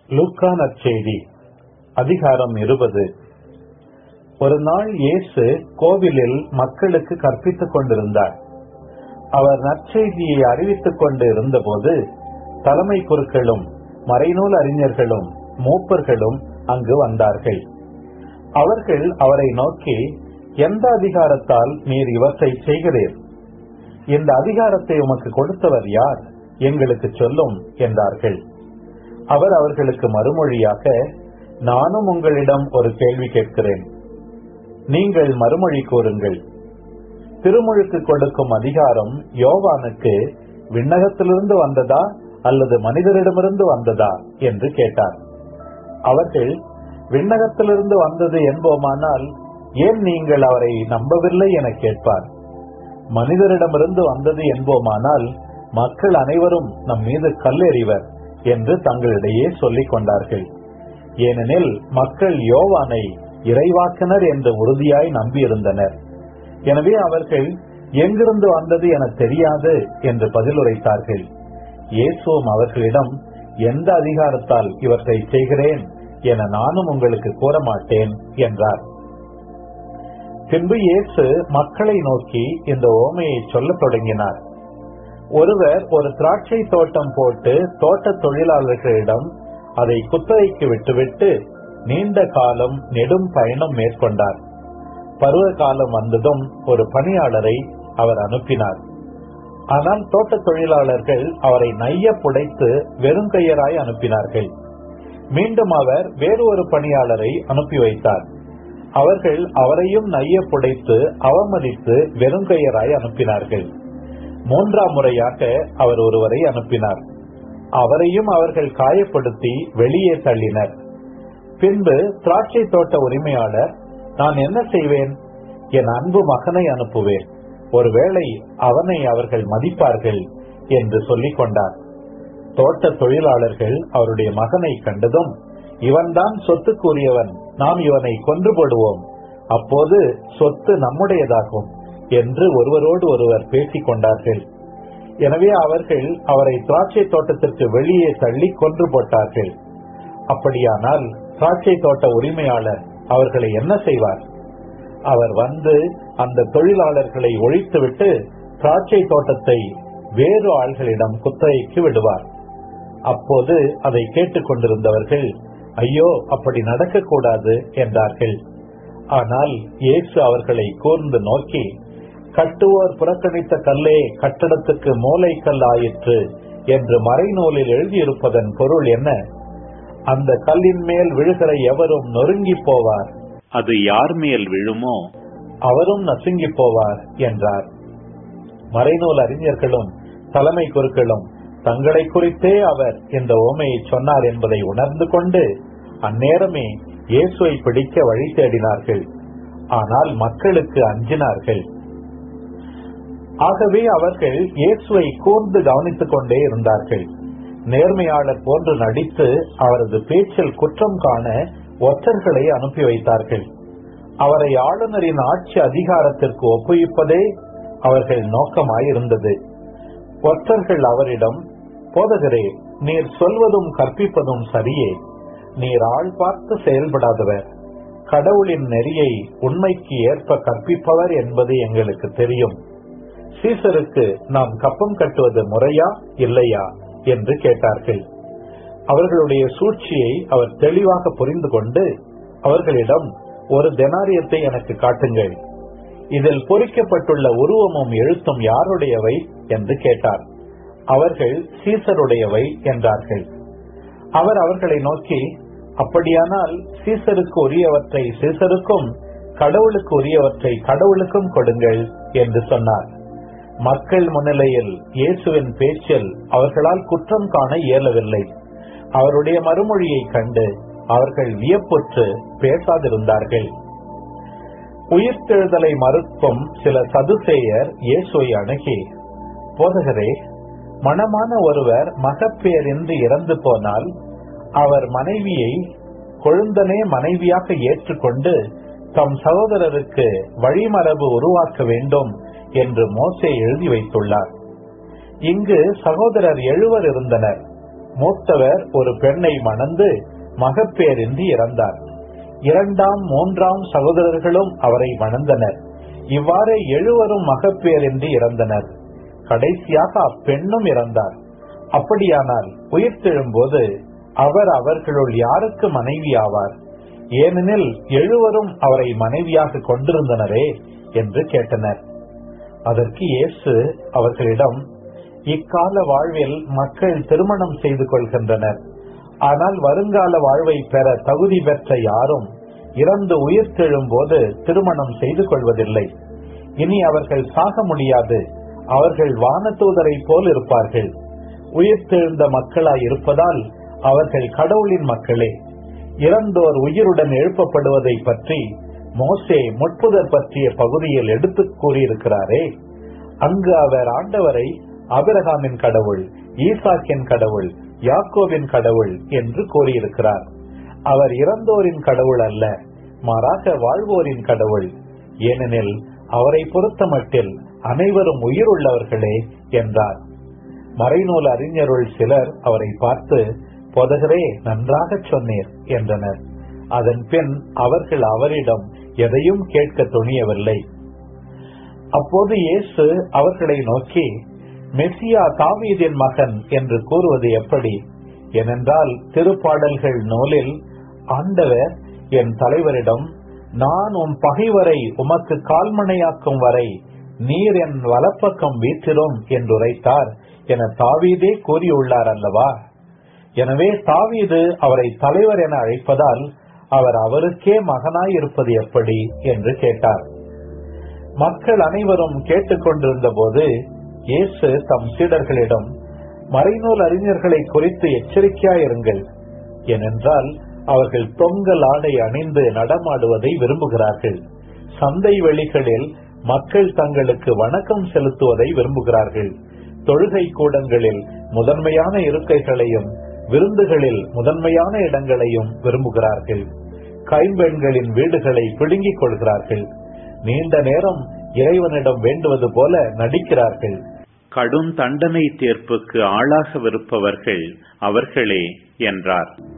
லூக்கா நற்செய்தி அதிகாரம் இருபது ஒரு நாள் இயேசு கோவிலில் மக்களுக்கு கற்பித்துக் கொண்டிருந்தார் அவர் நற்செய்தியை அறிவித்துக் கொண்டு இருந்தபோது தலைமை குருக்களும் மறைநூல் அறிஞர்களும் மூப்பர்களும் அங்கு வந்தார்கள் அவர்கள் அவரை நோக்கி எந்த அதிகாரத்தால் நீர் இவற்றை செய்கிறீர் இந்த அதிகாரத்தை உமக்கு கொடுத்தவர் யார் எங்களுக்கு சொல்லும் என்றார்கள் அவர் அவர்களுக்கு மறுமொழியாக நானும் உங்களிடம் ஒரு கேள்வி கேட்கிறேன் நீங்கள் மறுமொழி கூறுங்கள் திருமுழுக்கு கொடுக்கும் அதிகாரம் யோவானுக்கு விண்ணகத்திலிருந்து வந்ததா அல்லது மனிதரிடமிருந்து வந்ததா என்று கேட்டார் அவர்கள் விண்ணகத்திலிருந்து வந்தது என்போமானால் ஏன் நீங்கள் அவரை நம்பவில்லை என கேட்பார் மனிதரிடமிருந்து வந்தது என்போமானால் மக்கள் அனைவரும் நம் மீது கல்லெறிவர் என்று தங்களிடையே சொல்லிக் கொண்டார்கள் ஏனெனில் மக்கள் யோவானை இறைவாக்கினர் என்று உறுதியாய் நம்பியிருந்தனர் எனவே அவர்கள் எங்கிருந்து வந்தது என தெரியாது என்று பதிலுரைத்தார்கள் இயேசுவும் அவர்களிடம் எந்த அதிகாரத்தால் இவற்றை செய்கிறேன் என நானும் உங்களுக்கு கூற மாட்டேன் என்றார் பின்பு இயேசு மக்களை நோக்கி இந்த ஓமையை சொல்லத் தொடங்கினார் ஒருவர் ஒரு திராட்சை தோட்டம் போட்டு தோட்ட தொழிலாளர்களிடம் அதை குத்தகைக்கு விட்டுவிட்டு நீண்ட காலம் நெடும் பயணம் மேற்கொண்டார் பருவ காலம் வந்ததும் ஒரு பணியாளரை அவர் அனுப்பினார் ஆனால் தோட்ட தொழிலாளர்கள் அவரை நைய புடைத்து வெறுங்கையராய் அனுப்பினார்கள் மீண்டும் அவர் வேறு ஒரு பணியாளரை அனுப்பி வைத்தார் அவர்கள் அவரையும் நைய புடைத்து அவமதித்து வெறுங்கையராய் அனுப்பினார்கள் மூன்றாம் முறையாக அவர் ஒருவரை அனுப்பினார் அவரையும் அவர்கள் காயப்படுத்தி வெளியே தள்ளினர் பின்பு திராட்சை தோட்ட உரிமையாளர் நான் என்ன செய்வேன் என் அன்பு மகனை அனுப்புவேன் ஒருவேளை அவனை அவர்கள் மதிப்பார்கள் என்று சொல்லிக் கொண்டார் தோட்ட தொழிலாளர்கள் அவருடைய மகனை கண்டதும் இவன்தான் சொத்துக்குரியவன் நாம் இவனை கொன்று போடுவோம் அப்போது சொத்து நம்முடையதாகும் என்று ஒருவரோடு ஒருவர் பேசிக் கொண்டார்கள் எனவே அவர்கள் அவரை திராட்சை தோட்டத்திற்கு வெளியே தள்ளி கொன்று போட்டார்கள் அப்படியானால் திராட்சை தோட்ட உரிமையாளர் அவர்களை என்ன செய்வார் அவர் வந்து அந்த தொழிலாளர்களை ஒழித்துவிட்டு திராட்சை தோட்டத்தை வேறு ஆள்களிடம் குத்தகைக்கு விடுவார் அப்போது அதை கேட்டுக் கொண்டிருந்தவர்கள் ஐயோ அப்படி நடக்கக்கூடாது என்றார்கள் ஆனால் இயேசு அவர்களை கூர்ந்து நோக்கி கட்டுவோர் புறக்கணித்த கல்லே கட்டடத்துக்கு மூளைக்கல் ஆயிற்று என்று மறைநூலில் எழுதியிருப்பதன் பொருள் என்ன அந்த கல்லின் மேல் விழுகிற எவரும் நொறுங்கி போவார் அது யார் மேல் விழுமோ அவரும் நசுங்கி போவார் என்றார் மறைநூல் அறிஞர்களும் தலைமை குருக்களும் தங்களை குறித்தே அவர் இந்த ஓமையை சொன்னார் என்பதை உணர்ந்து கொண்டு அந்நேரமே இயேசுவை பிடிக்க வழி தேடினார்கள் ஆனால் மக்களுக்கு அஞ்சினார்கள் ஆகவே அவர்கள் இயேசுவை கூர்ந்து கவனித்துக் கொண்டே இருந்தார்கள் நேர்மையாளர் போன்று நடித்து அவரது பேச்சில் குற்றம் காண ஒற்றர்களை அனுப்பி வைத்தார்கள் அவரை ஆளுநரின் ஆட்சி அதிகாரத்திற்கு ஒப்புவிப்பதே அவர்கள் நோக்கமாயிருந்தது ஒற்றர்கள் அவரிடம் போதகரே நீர் சொல்வதும் கற்பிப்பதும் சரியே நீர் ஆள் பார்த்து செயல்படாதவர் கடவுளின் நெறியை உண்மைக்கு ஏற்ப கற்பிப்பவர் என்பது எங்களுக்கு தெரியும் சீசருக்கு நாம் கப்பம் கட்டுவது முறையா இல்லையா என்று கேட்டார்கள் அவர்களுடைய சூழ்ச்சியை அவர் தெளிவாக புரிந்து கொண்டு அவர்களிடம் ஒரு தெனாரியத்தை எனக்கு காட்டுங்கள் இதில் பொறிக்கப்பட்டுள்ள உருவமும் எழுத்தும் யாருடையவை என்று கேட்டார் அவர்கள் சீசருடையவை என்றார்கள் அவர் அவர்களை நோக்கி அப்படியானால் சீசருக்கு உரியவற்றை சீசருக்கும் கடவுளுக்கு உரியவற்றை கடவுளுக்கும் கொடுங்கள் என்று சொன்னார் மக்கள் முன்னிலையில் இயேசுவின் பேச்சில் அவர்களால் குற்றம் காண இயலவில்லை அவருடைய மறுமொழியை கண்டு அவர்கள் வியப்புற்று பேசாதிருந்தார்கள் உயிர்த்தெழுதலை மறுக்கும் சில சதுசேயர் இயேசுவை அணுகி போதகரே மனமான ஒருவர் மகப்பேரின்றி இறந்து போனால் அவர் மனைவியை கொழுந்தனே மனைவியாக ஏற்றுக்கொண்டு தம் சகோதரருக்கு வழிமரபு உருவாக்க வேண்டும் என்று மோசே எழுதி வைத்துள்ளார் இங்கு சகோதரர் எழுவர் இருந்தனர் மூத்தவர் ஒரு பெண்ணை மணந்து மகப்பேரின்றி இறந்தார் இரண்டாம் மூன்றாம் சகோதரர்களும் அவரை மணந்தனர் இவ்வாறு எழுவரும் மகப்பேரின்றி இறந்தனர் கடைசியாக அப்பெண்ணும் இறந்தார் அப்படியானால் உயிர்த்தெழும்போது அவர் அவர்களுள் யாருக்கு மனைவி ஆவார் ஏனெனில் எழுவரும் அவரை மனைவியாக கொண்டிருந்தனரே என்று கேட்டனர் அதற்கு இயேசு அவர்களிடம் இக்கால வாழ்வில் மக்கள் திருமணம் செய்து கொள்கின்றனர் ஆனால் வருங்கால வாழ்வை பெற தகுதி பெற்ற யாரும் இறந்து உயிர்த்தெழும் போது திருமணம் செய்து கொள்வதில்லை இனி அவர்கள் சாக முடியாது அவர்கள் வானதூதரை போல் இருப்பார்கள் உயிர்த்தெழுந்த மக்களாய் இருப்பதால் அவர்கள் கடவுளின் மக்களே இறந்தோர் உயிருடன் எழுப்பப்படுவதை பற்றி மோசே முட்புதர் பற்றிய பகுதியில் எடுத்து கூறியிருக்கிறாரே அங்கு அவர் ஆண்டவரை அபிரகாமின் கடவுள் ஈசாக்கின் கடவுள் யாக்கோவின் கடவுள் என்று கூறியிருக்கிறார் அவர் இறந்தோரின் கடவுள் அல்ல மாறாக வாழ்வோரின் கடவுள் ஏனெனில் அவரை பொறுத்தமட்டில் அனைவரும் உயிர் உள்ளவர்களே என்றார் மறைநூல் அறிஞருள் சிலர் அவரை பார்த்து போதகரே நன்றாக சொன்னீர் என்றனர் அதன் பின் அவர்கள் அவரிடம் எதையும் கேட்க துணியவில்லை அப்போது இயேசு அவர்களை நோக்கி மெசியா தாவீதின் மகன் என்று கூறுவது எப்படி ஏனென்றால் திருப்பாடல்கள் நூலில் ஆண்டவர் என் தலைவரிடம் நான் உன் பகைவரை உமக்கு கால்மனையாக்கும் வரை நீர் என் வலப்பக்கம் வீற்றிடும் என்றுரைத்தார் என தாவீதே கூறியுள்ளார் அல்லவா எனவே தாவீது அவரை தலைவர் என அழைப்பதால் அவர் அவருக்கே மகனாய் இருப்பது எப்படி என்று கேட்டார் மக்கள் அனைவரும் கேட்டுக்கொண்டிருந்த போது இயேசு தம் சீடர்களிடம் மறைநூல் அறிஞர்களை குறித்து எச்சரிக்கையாயிருங்கள் ஏனென்றால் அவர்கள் தொங்கல் ஆடை அணிந்து நடமாடுவதை விரும்புகிறார்கள் சந்தை வெளிகளில் மக்கள் தங்களுக்கு வணக்கம் செலுத்துவதை விரும்புகிறார்கள் தொழுகை கூடங்களில் முதன்மையான இருக்கைகளையும் விருந்துகளில் முதன்மையான இடங்களையும் விரும்புகிறார்கள் கைம்பெண்களின் வீடுகளை பிடுங்கிக் கொள்கிறார்கள் நீண்ட நேரம் இறைவனிடம் வேண்டுவது போல நடிக்கிறார்கள் கடும் தண்டனை தீர்ப்புக்கு ஆளாகவிருப்பவர்கள் அவர்களே என்றார்